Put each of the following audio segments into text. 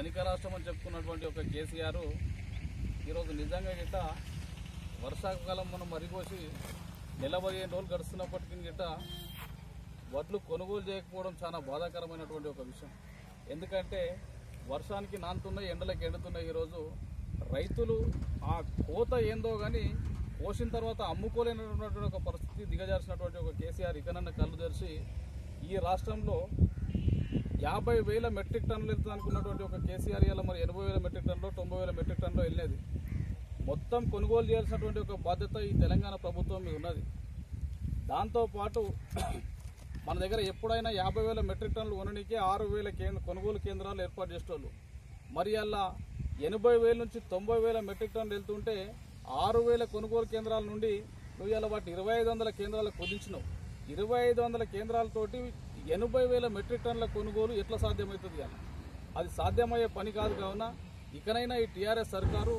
ధనిక రాష్ట్రం అని చెప్పుకున్నటువంటి ఒక కేసీఆర్ ఈరోజు నిజంగా గిట్ట వర్షాకాలం మనం మరిపోసి నెల పదిహేను రోజులు గడుస్తున్నప్పటికీ గిట్ట వడ్లు కొనుగోలు చేయకపోవడం చాలా బాధాకరమైనటువంటి ఒక విషయం ఎందుకంటే వర్షానికి నానుతున్నాయి ఎండలకు ఎండుతున్నాయి ఈరోజు రైతులు ఆ కోత ఏందో కానీ కోసిన తర్వాత అమ్ముకోలేనటువంటి ఒక పరిస్థితి దిగజార్చినటువంటి ఒక కేసీఆర్ ఇకనన్న కళ్ళు తెరిచి ఈ రాష్ట్రంలో యాభై వేల మెట్రిక్ టన్నులు వెళ్తుంది అనుకున్నటువంటి ఒక కేసీఆర్ ఇలా మరి ఎనభై వేల మెట్రిక్ టన్నులు తొంభై వేల మెట్రిక్ టన్నులు వెళ్ళేది మొత్తం కొనుగోలు చేయాల్సినటువంటి ఒక బాధ్యత ఈ తెలంగాణ ప్రభుత్వం మీద ఉన్నది దాంతోపాటు మన దగ్గర ఎప్పుడైనా యాభై వేల మెట్రిక్ టన్నులు కొనడానికి ఆరు వేల కేంద్ర కొనుగోలు కేంద్రాలు ఏర్పాటు చేసేవాళ్ళు మరి అలా ఎనభై వేల నుంచి తొంభై వేల మెట్రిక్ టన్నులు వెళ్తుంటే ఆరు వేల కొనుగోలు కేంద్రాల నుండి నువ్వు ఇలా వాటి ఇరవై ఐదు వందల కేంద్రాలకు కుదించినావు ఇరవై ఐదు వందల కేంద్రాలతోటి ఎనభై వేల మెట్రిక్ టన్నుల కొనుగోలు ఎట్లా సాధ్యమవుతుంది అని అది సాధ్యమయ్యే పని కాదు కావున ఇకనైనా ఈ టీఆర్ఎస్ సర్కారు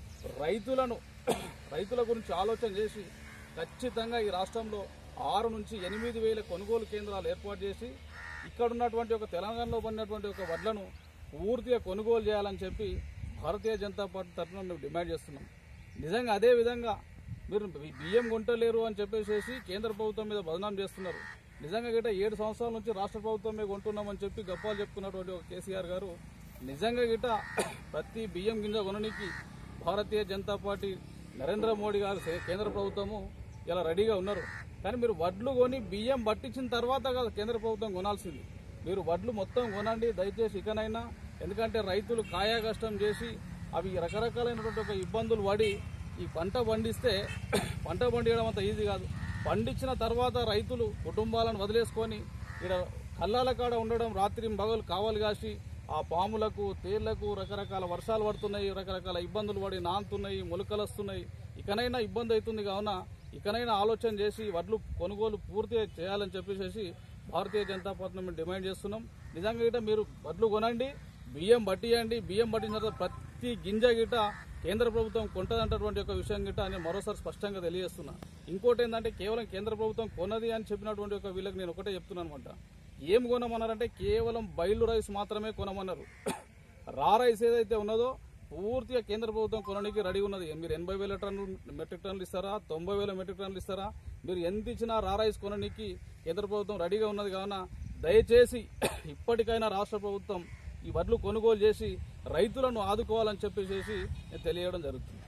రైతులను రైతుల గురించి ఆలోచన చేసి ఖచ్చితంగా ఈ రాష్ట్రంలో ఆరు నుంచి ఎనిమిది వేల కొనుగోలు కేంద్రాలు ఏర్పాటు చేసి ఇక్కడ ఉన్నటువంటి ఒక తెలంగాణలో పడినటువంటి ఒక వడ్లను పూర్తిగా కొనుగోలు చేయాలని చెప్పి భారతీయ జనతా పార్టీ తరఫున మేము డిమాండ్ చేస్తున్నాం నిజంగా అదే విధంగా మీరు బి- బియ్యం కొంటలేరు అని చెప్పేసి కేంద్ర ప్రభుత్వం మీద బదనాం చేస్తున్నారు నిజంగా గిట్ట ఏడు సంవత్సరాల నుంచి రాష్ట్ర ప్రభుత్వమే కొంటున్నామని చెప్పి గప్పాలు చెప్పుకున్నటువంటి ఒక కేసీఆర్ గారు నిజంగా గిట్ట ప్రతి బియ్యం గింజ కొనడానికి భారతీయ జనతా పార్టీ నరేంద్ర మోడీ గారు సే- కేంద్ర ప్రభుత్వము ఇలా రెడీగా ఉన్నారు కానీ మీరు వడ్లు కొని బియ్యం పట్టించిన తర్వాత కాదు కేంద్ర ప్రభుత్వం కొనాల్సింది మీరు వడ్లు మొత్తం కొనండి దయచేసి ఇకనైనా ఎందుకంటే రైతులు కాయా కష్టం చేసి అవి రకరకాలైనటువంటి ఒక ఇబ్బందులు పడి ఈ పంట పండిస్తే పంట పండియడం అంత ఈజీ కాదు పండించిన తర్వాత రైతులు కుటుంబాలను వదిలేసుకొని ఇక్కడ కల్లాల కాడ ఉండడం రాత్రి పగలు కావాలి కాసి ఆ పాములకు తేళ్లకు రకరకాల వర్షాలు పడుతున్నాయి రకరకాల ఇబ్బందులు పడి నానుతున్నాయి మొలకలు వస్తున్నాయి ఇకనైనా ఇబ్బంది అవుతుంది కావున ఇకనైనా ఆలోచన చేసి వడ్లు కొనుగోలు పూర్తిగా చేయాలని చెప్పేసి భారతీయ జనతా పార్టీ మేము డిమాండ్ చేస్తున్నాం నిజంగా గిట్ట మీరు వడ్లు కొనండి బియ్యం పట్టియండి బియ్యం పట్టిన తర్వాత ప్రతి గింజ గిట్ట కేంద్ర ప్రభుత్వం కొంటదంటటువంటి ఒక విషయం గిట్ట నేను మరోసారి స్పష్టంగా తెలియజేస్తున్నా ఇంకోటి ఏంటంటే కేవలం కేంద్ర ప్రభుత్వం కొన్నది అని చెప్పినటువంటి ఒక వీళ్ళకి నేను ఒకటే చెప్తున్నాను అనమాట ఏం కొనమన్నారంటే కేవలం బయలు రైస్ మాత్రమే కొనమన్నారు రా రైస్ ఏదైతే ఉన్నదో పూర్తిగా కేంద్ర ప్రభుత్వం కొనడానికి రెడీ ఉన్నది మీరు ఎనభై వేల టన్నులు మెట్రిక్ టన్నులు ఇస్తారా తొంభై వేల మెట్రిక్ టన్నులు ఇస్తారా మీరు ఎంత ఇచ్చినా రా రైస్ కొనడానికి కేంద్ర ప్రభుత్వం రెడీగా ఉన్నది కావున దయచేసి ఇప్పటికైనా రాష్ట్ర ప్రభుత్వం ఈ వడ్లు కొనుగోలు చేసి రైతులను ఆదుకోవాలని చెప్పేసి నేను తెలియడం జరుగుతుంది